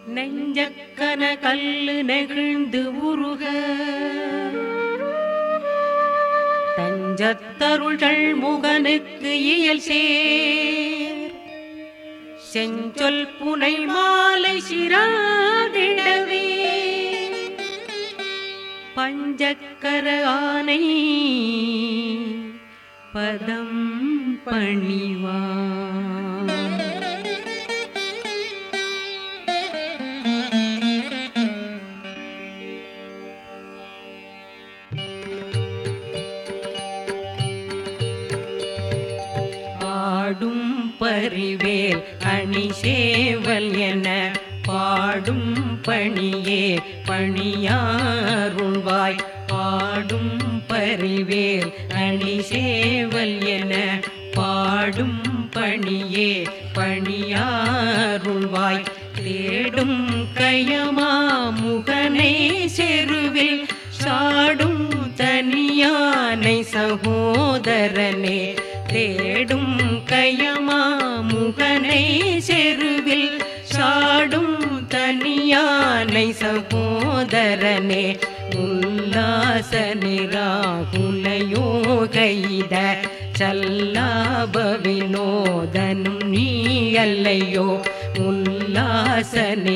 நெஞ்சக்கன கல்லு நெகிழ்ந்து உருக தஞ்சத்தருள்கள் முகனுக்கு இயல் சேர் செஞ்சொல் புனை மாலை சிராதிடவே பஞ்சக்கர ஆனை பதம் பணிவான் பாடும் பரிவேல் அணி சேவல் என பாடும் பணியே பணியாருள்வாய் பாடும் பரிவேல் அணி சேவல் என பாடும் பணியே பணியாருள்வாய் தேடும் கயமா முகனை செருவில் சாடும் தனியானை சகோதரனே தேடும் கயமா முகனை செருவில் சாடும் தனியானை சகோதரனே உல்லாச நிராகுலயோகைத சல்லாப வினோதனும் நீ அல்லையோ உல்லாச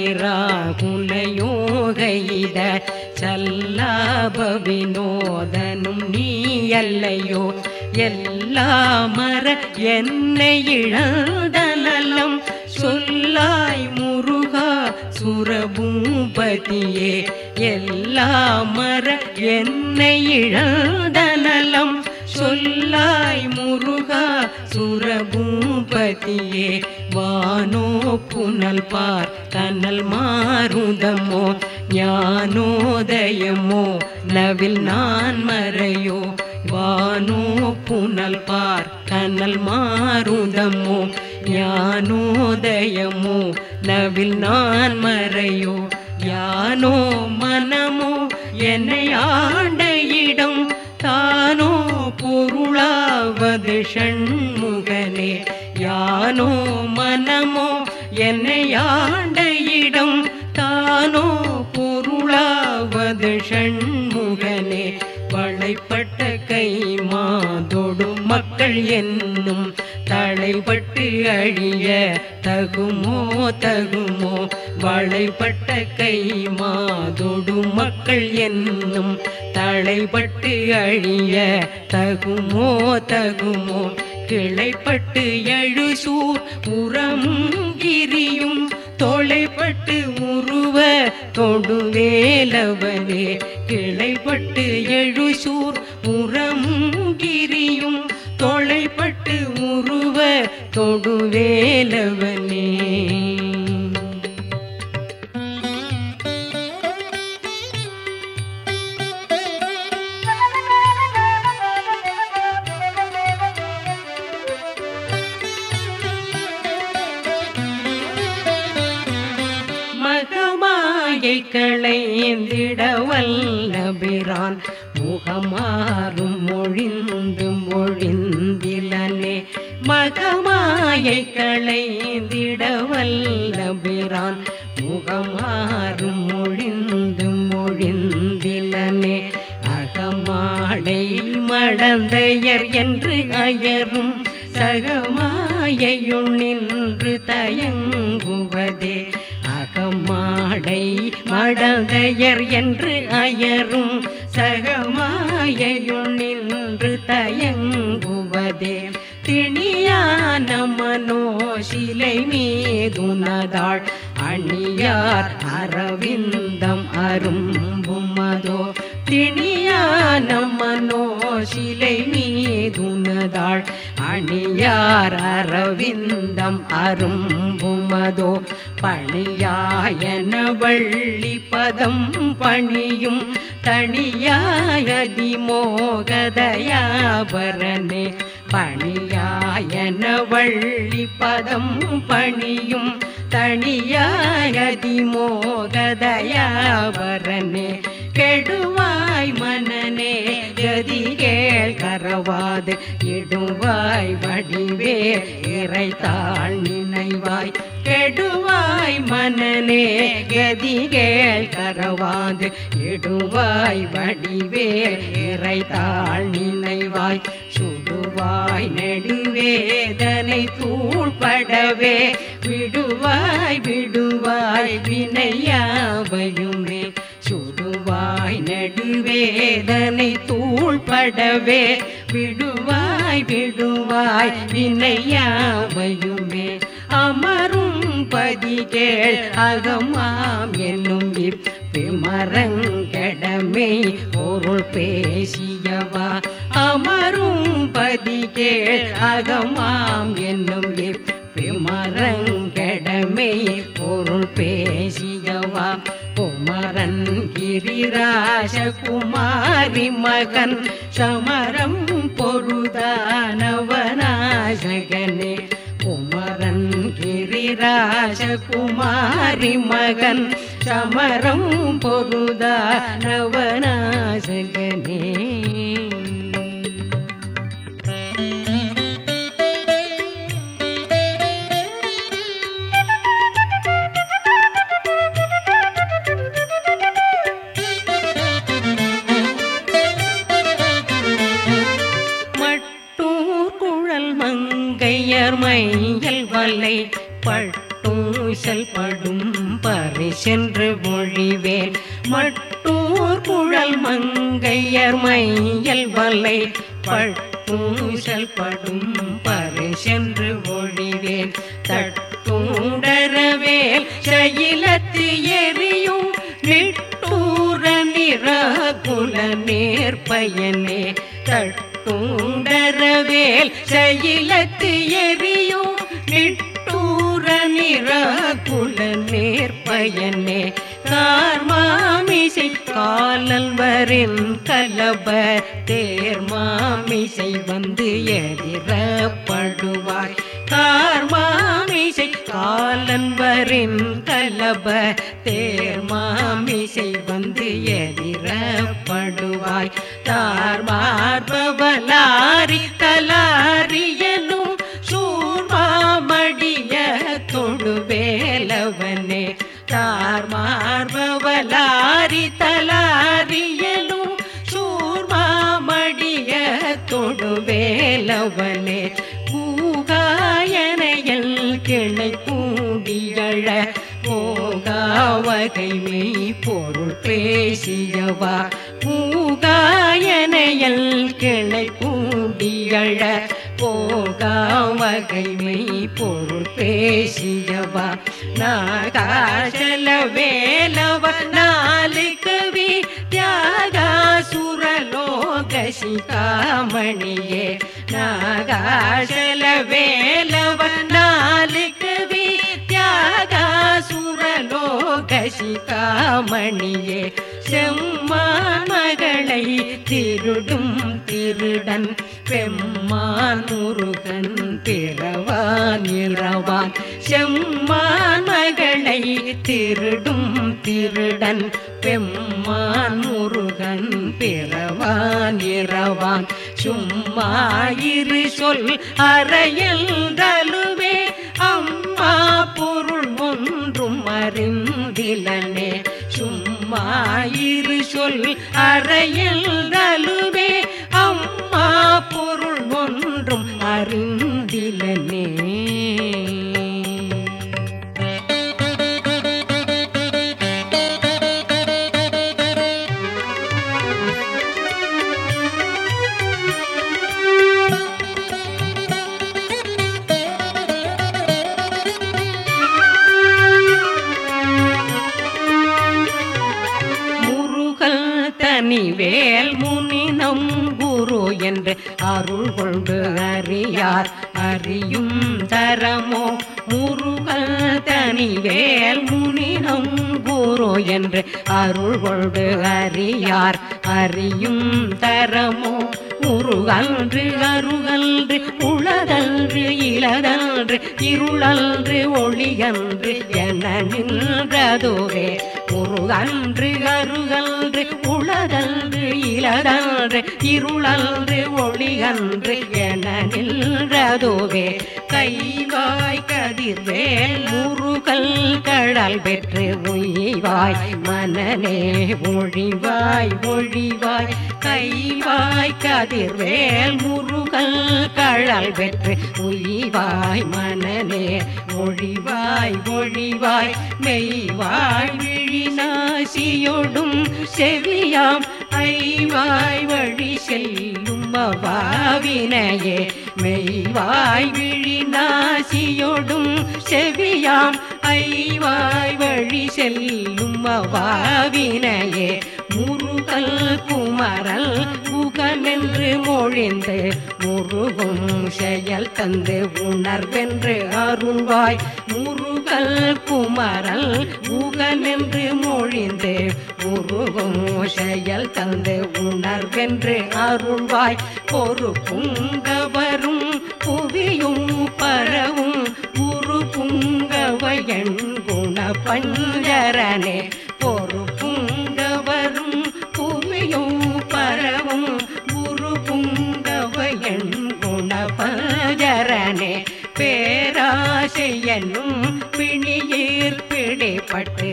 நிராகுலயோகைத சல்லாப வினோதனும் நீ அல்லையோ எல்லா மர என்னை இழந்த நலம் சொல்லாய் முருகா சுரபூபதியே எல்லா மர என்னை இழந்த நலம் சொல்லாய் முருகா சுரபூபதியே வானோ புனல் பார் கனல் மாருதமோ ஞானோதயமோ நவில் நான் மறையோ வானோ புனல் பார் கனல் மாருதமோ ஞானோதயமோ நவில் நான் மறையோ யானோ மனமோ என்னை ஆண்ட இடம் தானோ பொருளாவது ஷண்முகனே யானோ மனமோ என்னை ஆண்ட இடம் தானோ பொருளாவது ஷண்முகனே வளைப்பட்ட கை மாதொடு மக்கள் என்னும் தளைப்பட்டு அழிய தகுமோ தகுமோ வளைப்பட்ட கை மாதொடு மக்கள் என்னும் தளைப்பட்டு அழிய தகுமோ தகுமோ கிளைப்பட்டு எழுசூர் உரம் கிரியும் தொலைப்பட்டு உருவ தொடுவேலவனே கிளைப்பட்டு எழுசூர் உரம் கிரியும் தொலைப்பட்டு உருவ தொடுவேலவனே மகமாயை களைந்திட வல்லபிரான் முகமாறும் மொழிந்து மொழிந்திலனே மகமாயை களைந்திட வல்லபிரான் முகமாறும் மொழிந்து மொழிந்திலனே அகமாடை மடந்தையர் என்று அயரும் சகமாயையுள் நின்று தயங்குவதே அகமாடை மடந்தையர் என்று அயரும் சகமாயையுள் நின்று தயங்குவதே திணியான மனோசிலை மீதுனதாள் அணியார் அரவிந்தம் அரும்புமதோ திணியான மனோசிலை மீதுனதாள் அணியார் அரவிந்தம் அரும்புமதோ பணியாயன வள்ளி பதம் பணியும் தனியாயதி மோகதயாபரனே பணியாயன வள்ளி பதம் பணியும் தனியாயதி மோகதயாவரனே கெடுவாய் மனநே கதிகேள் கரவாது இடுவாய் வடிவே இறைத்தாள் நினைவாய் கெடுவாய் மனநே கதிகேள் கரவாது இடுவாய் வடிவே இறைத்தாள் நினைவாய் சுடுவாய் நெடுவேதனை தூள்படவே விடுவாய் விடுவாய் வினையாவையுமே சுடுவாய் நெடுவேதனை தூள்படவே விடுவாய் விடுவாய் வினையாவையுமே அமரும் பதிகேள் அகமாம் என்னும் விமரங்கடமே பொருள் பேசியவா அமரும் பதிகேள் அகமாம் என்னும் விமரங்கடமே பொருள் பேசியவா குமரன் கிரிராஜ குமாரி மகன் சமரம் பொருதானவனாசகனே குமரன் கிரிராஜ குமாரி மகன் சமரம் பொருதானவனாசகனே மட்டூர் குழல் மங்கையர் மையல் வலை பட்டூசல் படும் பறை சென்று மொழிவேல் மட்டூர் குழல் மங்கையர் மையல் வலை பட்டூசல் படும் பறை சென்று மொழிவேல் தட்டூடரவேல் சயிலத்து எரியும் நிட்டூர நிறகுல நேர்பயனே தட்டூடரவேல் சயிலத்து எரியும் நிட்டூர நிறகுல நேர்பயனே கார்மாமிசை காலல் வரின் கலப தேர்மாமிசை வந்து எதிரப்படுவாய் கார்மாமிசை காலன் வரின் கலப தேர்மாமிசை வந்து எதிரப்படுவாய் தார்மார்பவலாரி தலாரியனும் சூர்மாமடிய தொடுவேலவனே தார்மார்பவலாரி தலாரியனும் சூர்மாமடிய தொடுவேலவனே பூகாயனையல் கிளை கூடியழ போகாவகை மெய் பொருள் பேசியவா பூகாயனையல் கிளை கூடியழ போகாவகை மெய் பொருள் பேசியவா நாகாசல வேலவ நாலு கவி தியாகாசுரலோக சிகாமணியே நாகாசல வேலவ நாலு கவி தியாகாசுரலோக சிகாமணியே செம்மான் மகளை திருடும் திருடன் பெம்மான் முருகன் பிறவான் இரவான் செம்மான் மகளை திருடும் திருடன் பெம்மான் முருகன் பிறவான் இரவான் சும்மா இரு சொல் அறையில் தலுவே அம்மா பொருள் ஒன்றும் அறிந்திலனே சும்மா இரு சொல் அறையில் தலுவே அம்மா பொருள் ஒன்றும் அறிந்திலனே முருகல் தனிவேல் முனினம் குரு என்று அருள் கொண்டு அறியார் அறியும் தரமோ முருகல் தனிவேல் முனினம் குரு என்று அருள் கொண்டு அறியார் அறியும் தரமோ உருகன்று அருகன்று உளதன்று இளதன்று இருளன்று ஒளியன்று என நின்றதுவே உருகன்று அருகன்று உளதன்று இளதன்று இருளன்று ஒளியன்று என நின்றதுவே கைவாய் கதிர்வேல் முருகல் கடல் பெற்று உய்வாய் மனநே ஒழிவாய் ஒழிவாய் கைவாய் கதிர்வேல் முருகல் கழல் பெற்று உய்வாய் மனநே ஒழிவாய் ஒழிவாய் மெய்வாய் விழிநாசியொடும் செவியாம் ஐவாய் வழி செல்லும் அவாவினையே மெய்வாய் விழிநாசியொடும் செவியாம் ஐவாய் வழி செல்லும் அவாவினையே முருகல் குமரல் முகமென்று மொழிந்து முருகும் செயல் தந்து உணர்வென்று அருள்வாய் முருகல் குமரல் முகமென்று மொழிந்து முருகும் செயல் தந்து உணர்வென்று அருள்வாய் பொறுப்புங்கவரும் புவியும் பரவும் குரு புங்கவயன் குண பஞ்சரனே பொறுப்புங்கவரும் புவியும் பரவும் குரு புங்கவயன் குண பஞ்சரனே பேராசை என்னும் பிணியீர் பிடிப்பட்டு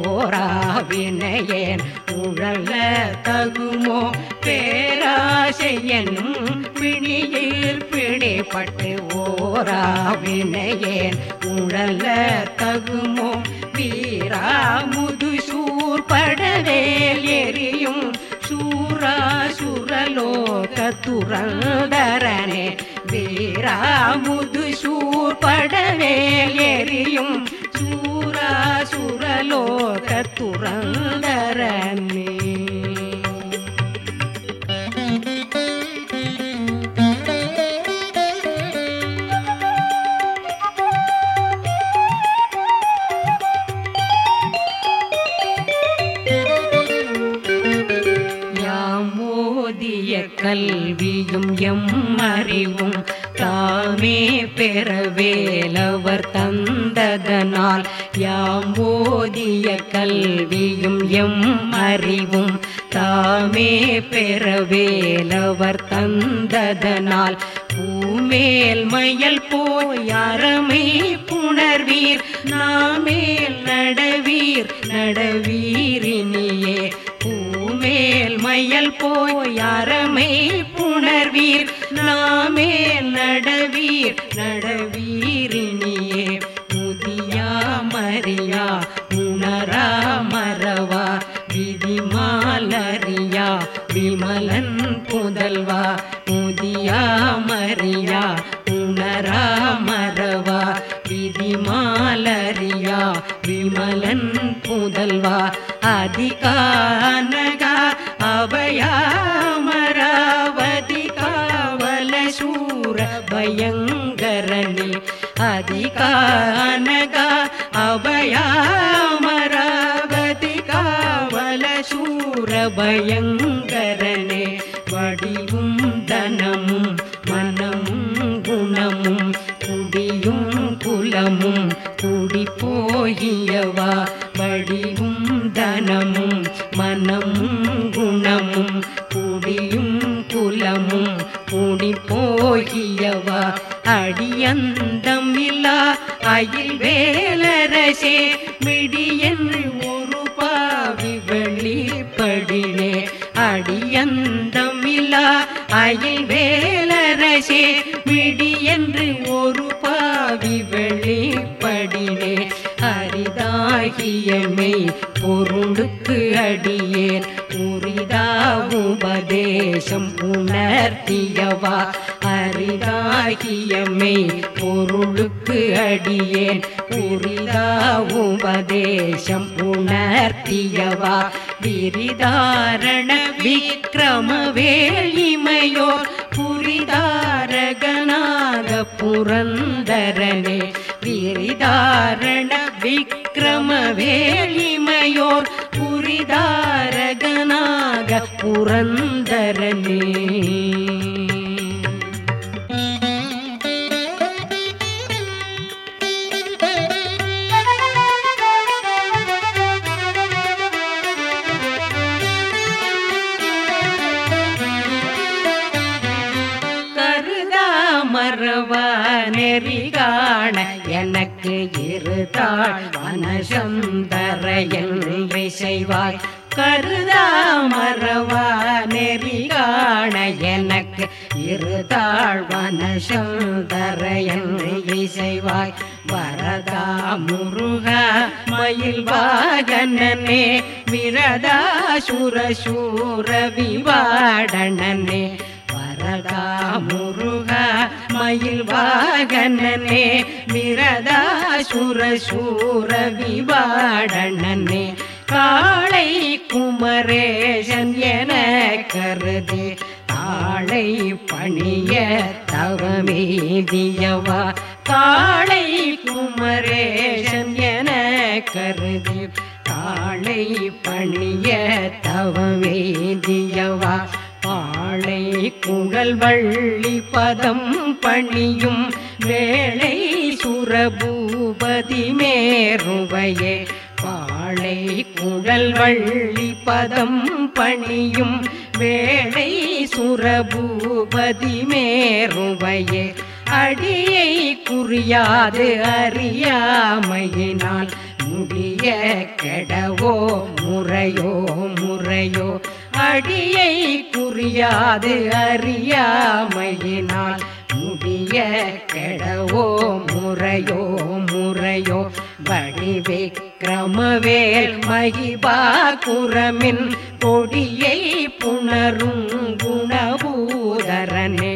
ஓராவினையேன் உழல்ல தகுமோ பேராசை என்னும் பிணியீர் பிடிப்பட்டு ஓராவினையேன் உழல்ல தகுமோ வீரா முதுசூர் படவேல் எரியும் சூரா சுரலோக துறந்தரனே வீரா முதுசூர் படவேல் எரியும் சூரா சுரலோக துறந்தரனே யாமோதிய கல்வியும் எம் அறிவும் தாமே பெறவேலவர் தந்ததனால் யாமோதிய கல்வியும் எம் அறிவும் தாமே பெறவேலவர் தந்ததனால் பூமேல் மயல் போய் அறமை புணர்வீர் நாமேல் நடவீர் நடவீரினியே பூமேல் மயல் போய் அறமை புணர்வீர் நாமேல் நடவீர் நடவீரினியே முதியா மரியா உணரா மறவா விதிமாலரியா விமலன் புதல்வா முதியா மரியா உணரா மறவா விதிமாலரியா விமலன் புதல்வா அதிகானகா அபயாமராவதி காவல சூர பயங்கரணி அதிகானகா அபயாமராவதி காவல சூர பயங்கரனே வடிவும் தனமும் மனமும் குணமும் குடியும் குலமும் குடி போகியவா வடிவும் தனமும் மனமும் குணமும் குடியும் குலமும் குடி போகியவா அடியந்தமில்லா அயில் வேலரசே மிடியென்று ஒரு பாவி வெளிப்படினே அடியந்தமில்லா அயில் வேலரசே மிடியென்று ஒரு பாவி வெளிப்படினே அரிதாகியமை பொருளுக்கு அடியேன் உரிதா உபதேசம் உணர்த்தியவா அரிதாகியமை பொருளுக்கு அடியேன் உரிதா உபதேசம் உணர்த்தியவா விரிதாரண விக்ரம வேலிமையோர் புரிதாரகனாக புரந்தரனே விரிதாரண விக்ரம வேலிமையோர் புரிதாரகனாக புரந்தரனே கருதா மறவா நெறி காண எனக்கு இருதாள் மனசந்தரையன் செய்வாய் கருதா மறவா நெறி காண எனக்கு இருதாள் மனசந்தரையன் செய்வாய் வரதா முருகா மயில் வாகனனே விரதா சுர சூர விவாடனனே வரதா முருகா மயில் வாகனனே விரதா சுர சூர விவாடனனே காளை குமரேசன் என கருதி தாளை பணிய தவமேதியவா காளை குமரேசன் என கருதி தாளை பணிய தவமேதியவா பாளை குழல் வள்ளி பதம் பணியும் வேளை சுரபூபதி மேருவையே பாளை குழல் வள்ளி பதம் பணியும் வேளை சுரபூபதி மேருவையே அடியை குறியாது அறியாமையினால் முடிய கெடவோ முறையோ முறையோ அடியை குறியாது அறியாமையினால் முடிய கெடவோ முறையோ முறையோ வடிவிக்கிரமவேல் மகிபா குரமின் கொடியை புணரும் குணபூதரனே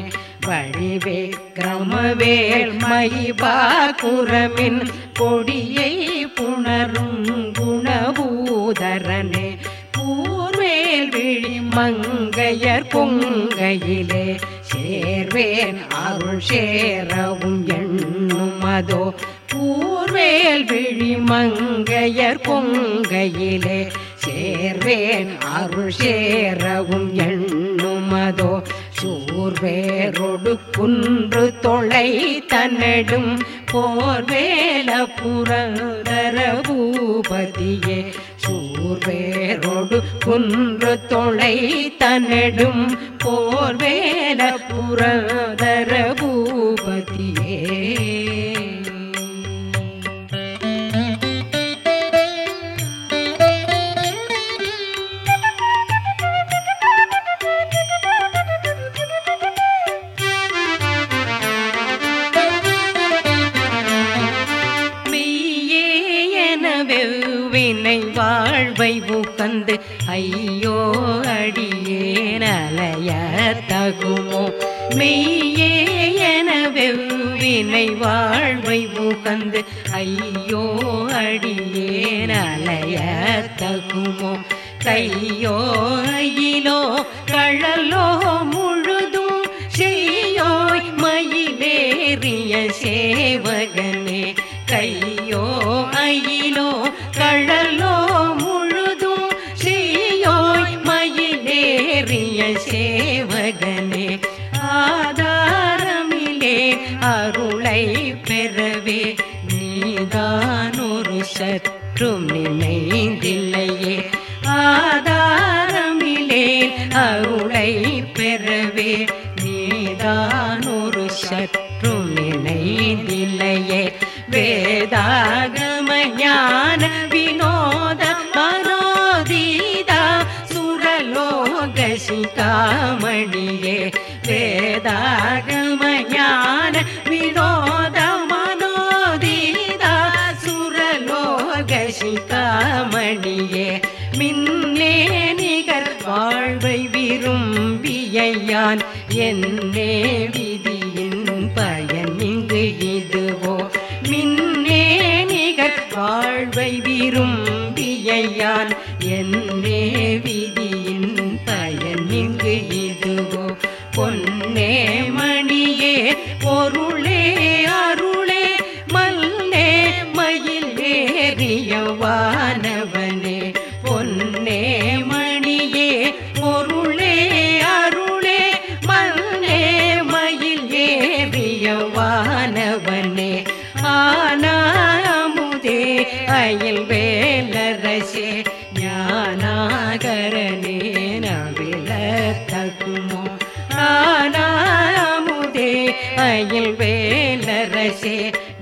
வடிவிக்கிரமவேல் மகிபா குரமின் கொடியை புணரும் குணபூதரனே பூர்வேல் விழி மங்கையர் பொங்கையிலே சேர்வேன் அருள் சேரவும் எண்ணும் அதோ பூர்வேல் விழி மங்கையர் பொங்கையிலே சேர்வேன் அருள் சேரவும் எண்ணும் அதோ சூர்வேரொடு குன்று தொலை தன்னடும் போர்வேல புரதர பூபதியே சூர்வேரொடு குன்று தொலை தன்னடும் போர்வேல புரதர பூபதியே மெய்யே என வெவ்வினை வாழ்வை உகந்து ஐயோ அடியேன் அலைய தகுமோ மெய்யே என வெவ்வினை வாழ்வை உகந்து ஐயோ அடியேன் அலைய தகுமோ கையோ அயிலோ கழலோ முழுதும் செய்யோய் மயிலேறிய சேவகனே கையோ அயிலோ கழலோ முழுதும் செய்யோய் மயிலேறிய சேவகனே ஆதாரமிலே அருளை பெறவே நீதான் ஒரு சற்றும் நினைந்தில்லையே ஆதாரமிலே அருளை பெறவே நீதான் ஒரு சற்றும் நினைந்தில்லையே வேதாகம ஞான வினோத மனோதீதா சுரலோக சிகாமணியே வேதாகம ஞான வினோத மனோதீதா சுரலோக சிகாமணியே மின்னே நிகர் வாழ்வை விரும்பியான் என்னே விதியின் பயன் இங்கு இதுவோ மின்னே நிகர் வாழ்வை விரும்பியான் என்னே விதியின் பயன் இங்கு இதுவோ பொன்னே மணியே பொருளே அருளே மல்லே மயில் ஏறிய வானவனே பொன் அயில் வேலரசே ஞானாகரனே நவில தகுமோ ஆனாமுதே அயில் வேலரசே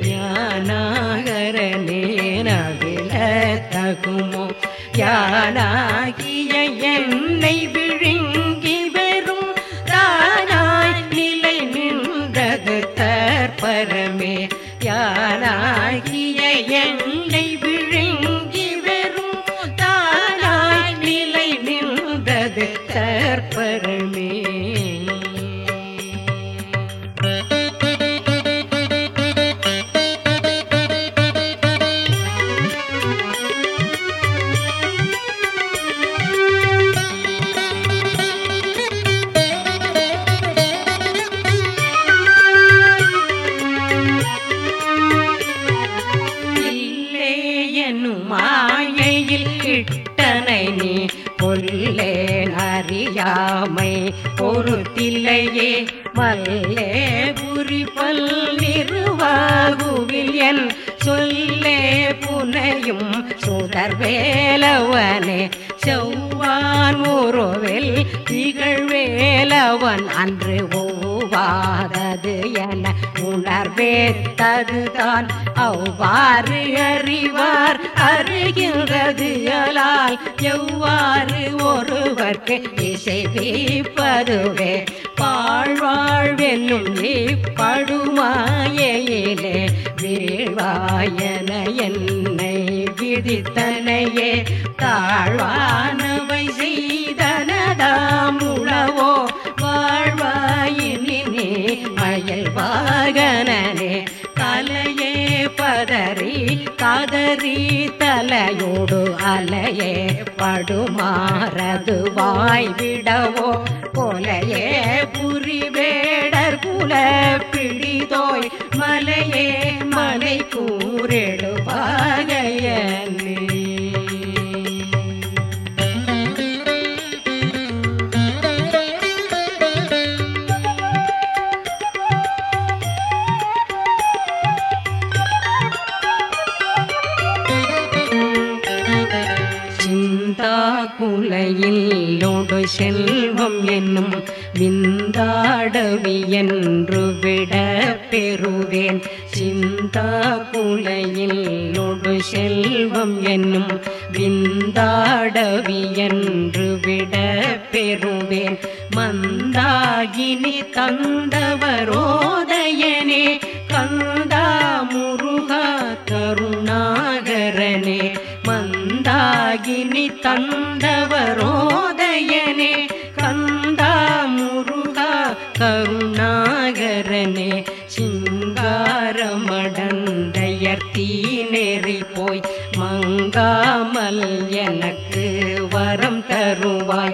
ஞானாகரனே நவில தகுமோ யானாகிய என்னை விழுங்கி வெறும் தானாய் நிலை நின்றது தற்பரமே யானாகிய என்னை விழுங்கி வெறும் தானாய் நிலை நின்றது தற்பரமே இல்லே என்னும் மாயையில் கிட்டனை நீ கொல்லே அறியாமை பொறுத்தில்லையே வல்லே புரி பல் நிறுவாகுவில் என் சொல்லே புனையும் சுடர்வேலவனே செவ்வான் உருவில் திகழ்வேலவன் அன்று ஒவ்வாதது என உணர்வேத்ததுதான் அவ்வாறு அறிவார் அறிகின்றது அலால் எவ்வாறு ஒருவர்க்கு இசைவிப்பதுவே பாழ்வாழ்வென்னும் இப்படுமாயிலே வீழ்வாயன என்னை விதித்தனையே தாழ்வானவை செய்தனதாம் உளவோ வாழ்வாயினே மயில் வாகனனே கலையே பதறி கதறி தலையோடு அலையே படுமாறது வாய்விடவோ கொலையே புரிவேடர் குல பிடிதோய் மலையே மலை கூரெழுவாகையனே சிந்தா குலையில்லோடு செல்வம் என்னும் விந்தாடவி என்று விட பெறுவேன் சிந்தா குலையில்லோடு செல்வம் என்னும் விந்தாடவி என்று விட பெறுவேன் மந்தாகினி தந்தவரோதயனே கந்தா முருகா கருணாகரனே மந்தாகினி தந்தவரோதயனே கந்தா முருகா கருணாகரனே சிங்காரமடந்தையர் தீநெறி போய் மங்காமல் எனக்கு வரம் தருவாய்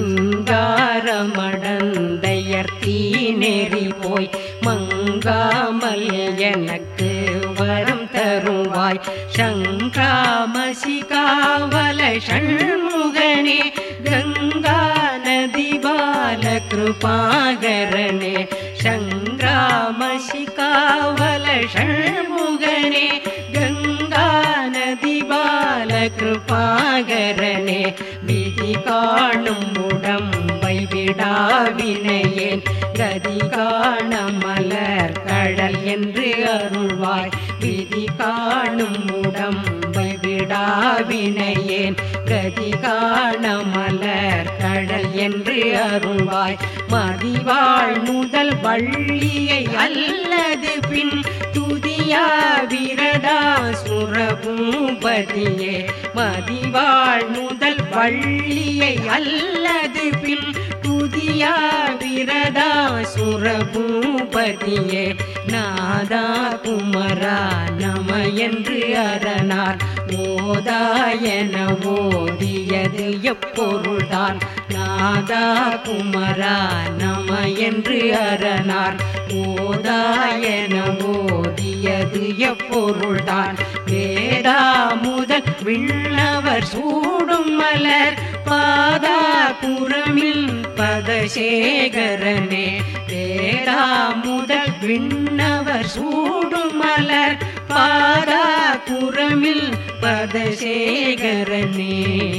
சிங்காரமடந்தையர் தீநெறி போய் மங்காமல் எனக்கு வரம் தருவாய் சங்கிராமசிகாவல ஷண்முகனே கங்கா நதி பால கிருபாகரனே சங்கிராமசிகாவல ஷண்முகனே கங்கா நதி பால கிருபாகரனே விதி காணும் உடம்பை விடாவினையேன் கதி காண மலர் கடல் என்று அருள்வாய் விதி காணும் உடம்பை விடாவினையேன் கதி காண மலர் கடல் என்று அருள்வாய் மதிவாள் முதல் வள்ளியை அல்லது பின் துதியா விரதா சுரபூபதியே மதிவாள் முதல் வள்ளியை அல்லது பின் துதியா விரதா சுரபூபதியே நாதா குமரா நம என்று அரணார் ஓதாயன ஓதியது எப்பொருள்தான் நாதா குமரா நம என்று அரணார் ஓதாயன ஓதியது எப்பொருள்தான் வேதா முதல் விண்ணவர் சூடும் மலர் பாதா புறமில் பதசேகரனே வேதா முதல் விண்ணவர் சூடும் மலர் பாதா குரமில் பதசேகரனே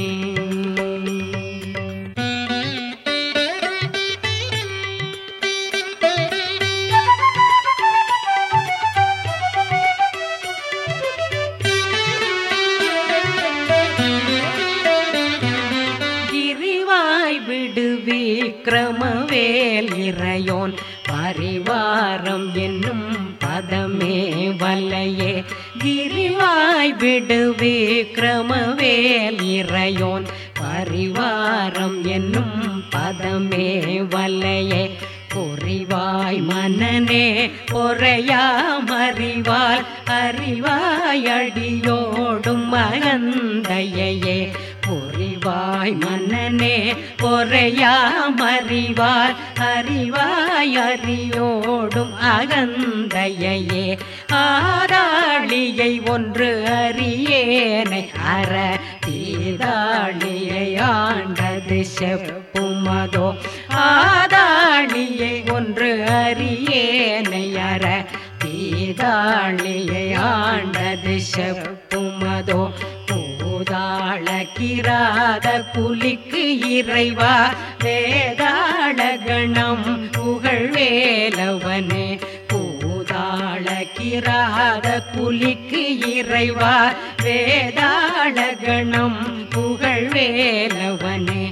கிரிவாய் விடு விக்ரமவேல் இறையோன் பரிவாரம் என்னும் பதமே வல்லையே கிரிவாய் விடு விக்ரமவேல் இறையோன் பரிவாரம் என்னும் பதமே வல்லையே பொறிவாய் மன்னனே பொறையா மறிவால் அறிவாய் அடியோடும் மகந்தையே பொறிவாய் மன்னனே பொறையா மறிவார் அறிவாய் அறியோடும் அகந்தையே ஆதாளியை ஒன்று அறியேனை அற தீதாளியை ஆண்டது செப்புமதோ ஆதாளியை ஒன்று அறியேனை அற தீதாளியை ஆண்டது செப்புமதோ பூதாள கிராத புலிக்கு இறைவா வேதாள கணம் புகழ் வேலவனே பூதாள கிராத புலிக்கு இறைவா வேதாள கணம் புகழ் வேலவனே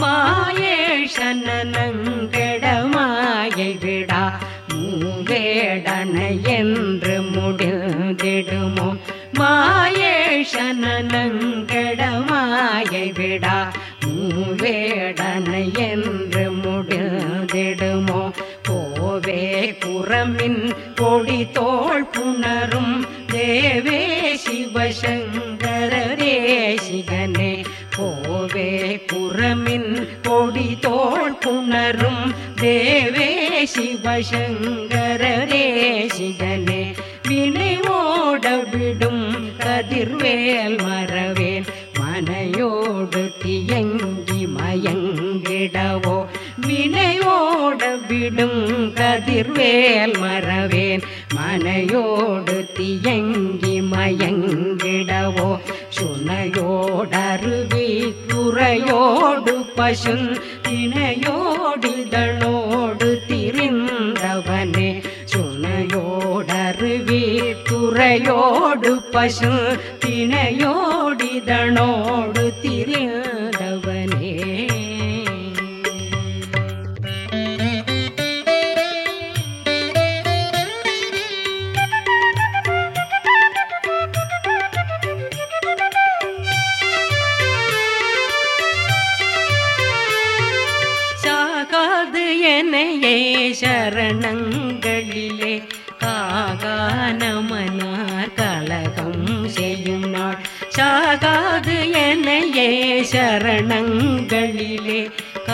மாயேஷனங்கடமாயை விடா மூவேடனை என்று முடிந்திடுமோ மாயேஷனங்கடமாயை விடா மூவேடனை என்று முடிந்திடுமோ கோவே குரமின் கொடி தோள் புணரும் தேவே சிவசங்கர தேசிகனே கோவே குரமின் கொடி தோள் புணரும் தேவே சிவசங்கர தேசிகனே வினை ஓட விடும் கதிர்வேல் மறவேல் மனையோடு தியங்கி மயங்கிடவோ வினையோட விடும் கதிர்வேல் மறவேன் மனையோடு தியங்கி மயங்கிடவோ சுனையோடருவி துறையோடு பசுன் தினையோடிதழோடு திரிந்தவனே சுனையோடருவி துறையோடு பசு தினையோடிதனோடு திரிந்தவனே சாகாது எனையே சரணங்களிலே காகானமனார் கலகம் செய்யும் நாள் சாகாது எனையே சரணங்களிலே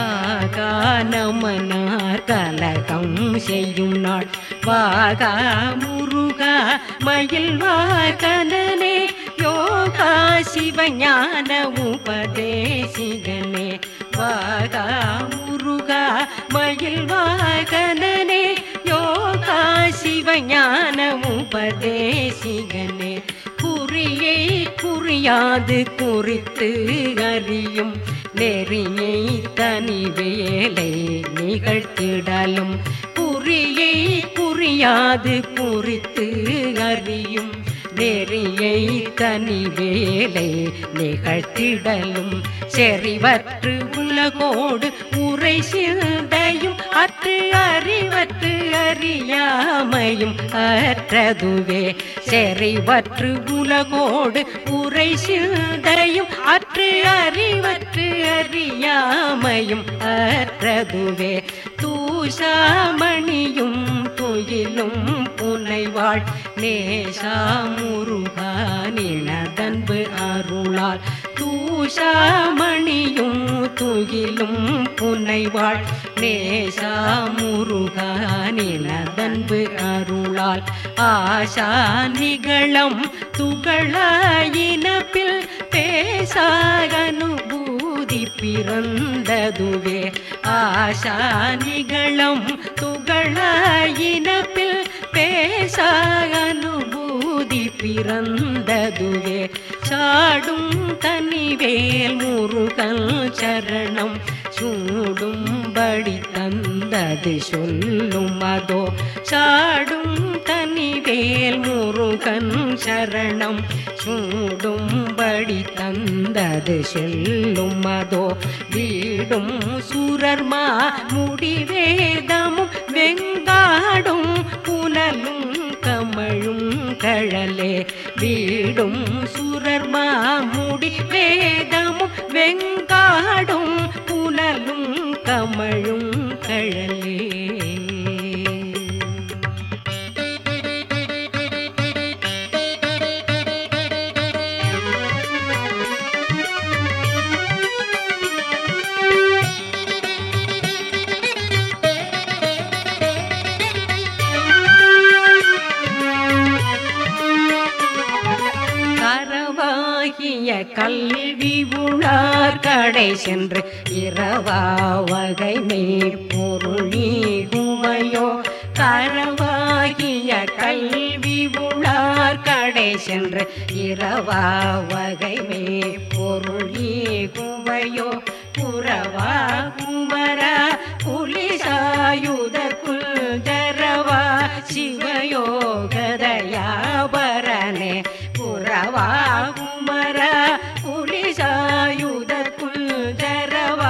காகானமனார் கலகம் செய்யும் நாள் வாகா முருகா மயில் வாகனனே யோகா சிவஞான உபதேசிகனே வாகா முருகா மயில் வாகனனே யோகா சிவஞான உபதேசிகனே குறியை குறியாது குறித்து அறியும் நெறியை தனி வேலை நிகழ்த்திடலும் குறியை குறியாது குறித்து அறியும் நெறியை தனி வேலை நிகழ்த்திடலும் செறிவற்று உலகோடு உரை சிந்தையும் அற்று அறிவற்று அறியாமையும் அற்றதுவே செறிவற்று உலகோடு உரை சிந்தையும் அற்று அறிவற்று அறியாமையும் அற்றதுவே தூசாமணியும் துயிலும் புனைவாள் நேசா முருகா நினதன்பு அருளால் தூஷாமணியும் துயிலும் புனைவாள் நேசா முருகா நினதன்பு அருளால் ஆஷா நிகழம் துகளாயினப்பில் பேசாகனுபூதி பிறந்ததுவே ஆஷா நிகழம் துகளாயினப்பில் பேசாகனுபூதி பிறந்ததுவே சாடும் தனிவேல் முருகன் சரணம் சூடும்படி தந்தது சொல்லும் அதோ சாடும் தனிவேல் முருகன் சரணம் சூடும்படி தந்தது செல்லும் அதோ வீடும் சுரர்மா முடிவேதமும் வெங்காடும் புனலும் கமழும் கழலே வீடும் சுரர்மா முடி வேதமும் வெங்காடும் புனலும் கமழும் கழலே கரவாகிய கல்வி உணார் கடை சென்று இரவா வகை மேற்பொருள் நீகுமையோ கரவாகிய கல்வி உணார் கடை சென்று இரவா வகை மேற்பொருள் நீகுமையோ புறவா குமர புலிசாயுத குஞ்சரவா சிவயோகதயாபரனே புறவா குமர புலிசாயுத குஞ்சரவா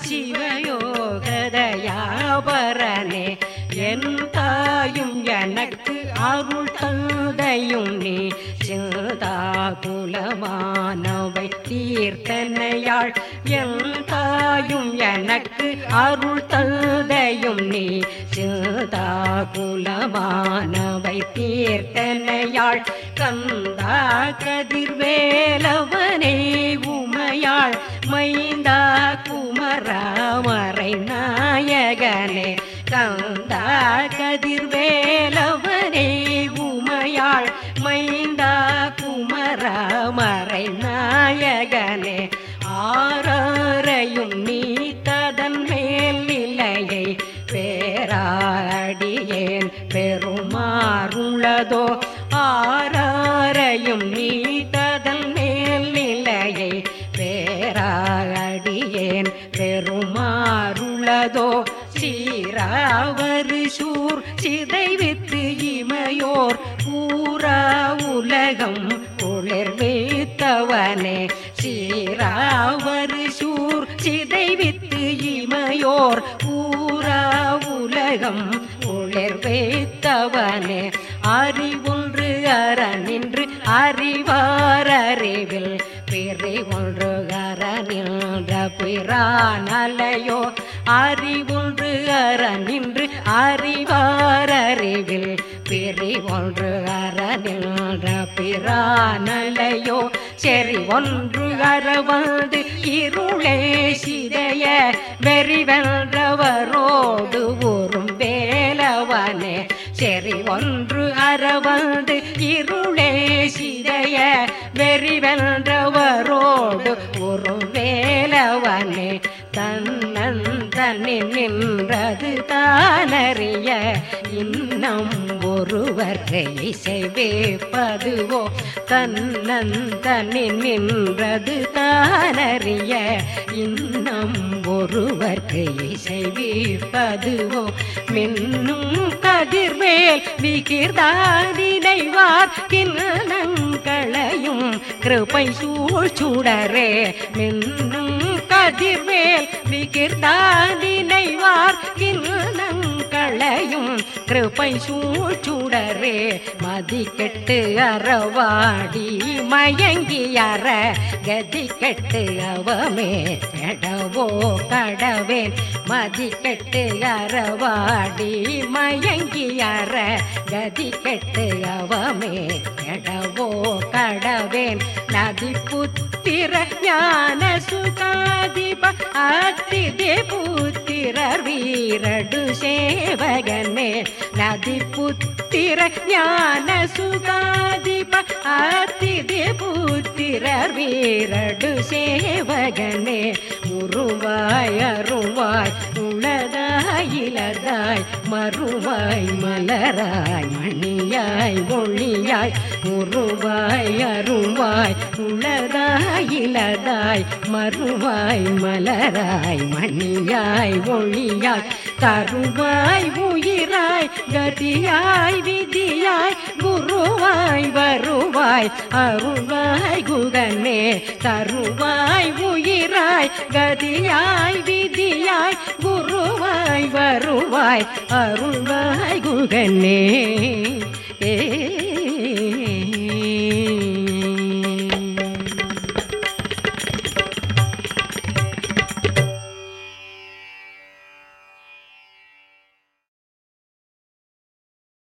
சிவயோகதயாபரனே என் தாயும் எனக்கு அருள் தந்தையும் நீ சிந்தா குலமானவை தீர்த்தனையாள் என் தாயும் எனக்கு அருள் தந்தையும் நீ சிந்தா குலமானவை தீர்த்தனையாள் கந்தா கதிர்வேலவனே உமையாள் மைந்தா குமராமரை நாயகனே கந்தா கதிர்வேலவனே உமையாள் மைந்தா குமராமரை நாயகனே ஆறாரையும் நீ ததன் மேல் நிலையை பேராடியேன் பெருமாறுள்ளதோ ஆறாரையும் நீ ததன் மேல் நிலையை பேராடியேன் பெருமாறுள்ளதோ சீராவரு சூர் சிதைவித்து இமையோர் பூரா உலகம் குளிர் வைத்தவனே சீராவரு சூர் சிதைவித்து இமையோர் பூரா உலகம் குளிர் வைத்தவனே அறிவொன்று அறநின்று அறிவார் அறிவில் பிறை ஒன்று அறநின்ற பிறானலையோ அறிவொன்று அறநின்று அறிவார் அறிவில் பிரி ஒன்று அறநின்ற பிறானலையோ செறி ஒன்று அறவது இருளே சிதைய வெறிவென்றவரோடு ஊரும் வேலவனே செறி ஒன்று அறவது இருளே சிதைய வெறிவென்றவரோடு ஒரு வேலவனே தன்னன் தன்னில் நின்றது தானறிய இன்னும் ஒருவர்க்கு இசைவேப்பதுவோ தன்னன் தன்னில் நின்றது தானறிய இன்னும் ஒருவர்க்கு இசைவேப்பதுவோ மின்னும் கதிர்வேல் விகிர்தானினைவார் கிண்ணங்களையும் கிருபை சூழ்ச்சுடரே மின்னும் கதிர்வேல் விகிர்தானினைவார் கிண்ணங்களையும் கிருபை சூழ்ச்சுடரே மதி கெட்டு அறவாடி மயங்கி அற கதி கெட்டு அவமே கடவோ கடவேன் மதி கெட்டு அறவாடி மயங்கி அற கதி கெட்டு அவமே கடவோ கடவேன் நதி புத்திர ஞான சுகாதிப அத்திதே புத்திரர் வீரடு சேவகனே நதி புத்திர ஞான சுகாதிப அத்திதே புத்திரர் வீரடு சேவகனே உருவாய் அருவாய் உளதாய் இலதாய் மறுவாய் மலராய் மணியாய் ஒளியாய் உருவாய் அருவாய் உளதாய் இலதாய் மறுவாய் மலராய் மணியாய் ஒளியாய் தருவாய் உயிராய் கதியாய் விதியாய் குருவாய் வருவாய் அருவாய் குகனே தருவாய் உயிராய் கதியாய் விதியாய் குருவாய் வருவாய் அருள்வாய் குகனே ஏ